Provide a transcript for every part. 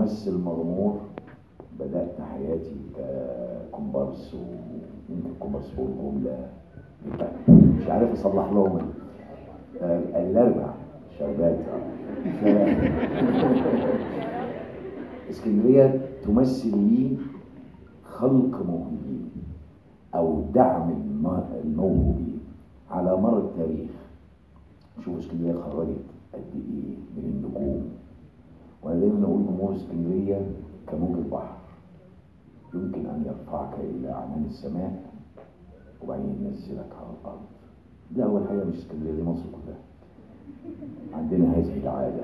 كممثل مغمور بدأت حياتي ككومبارس ويمكن كومبارس فوق الجملة مش عارف أصلح لهم ال- آه، الأربع شربات ف... اسكندرية تمثل لي خلق موهوبين أو دعم الم- الموهوبين على مر التاريخ شوف اسكندرية خرجت قد إيه من النجوم وأنا دايما أقول جمهور اسكندرية كموج البحر يمكن أن يرفعك إلى أعنان السماء وبعدين ينزلك على الأرض لا هو الحقيقة مش اسكندرية دي مصر كلها عندنا هذه العادة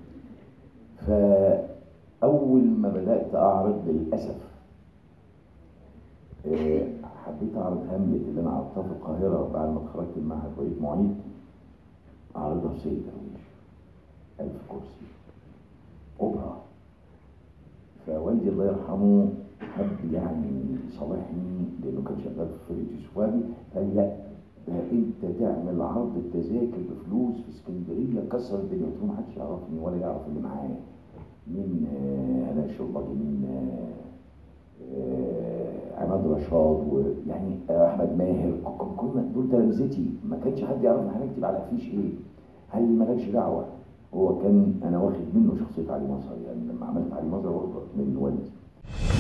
فأول ما بدأت أعرض للأسف آه، حبيت أعرض هاملت اللي أنا عرضتها في القاهرة بعد ما اتخرجت من معهد بقيت معيد أعرضها في سيد درويش ألف كرسي أوبرا فوالدي الله يرحمه حب يعني يصالحني لأنه كان شغال في فرقة يوسف وهبي قال لا ده أنت تعمل عرض التذاكر بفلوس في اسكندرية كسر الدنيا قلت له ما حدش يعرفني ولا يعرف اللي معايا مين آه، هلا الشربجي مين آه، آه، عماد رشاد ويعني احمد ماهر ك- ك- كنا دول تلامذتي ما كانش حد يعرف انا هنكتب على افيش ايه هل مالكش دعوه هو كان انا واخد منه شخصيه علي مظهر يعني لما عملت علي مظهر واخد من والدي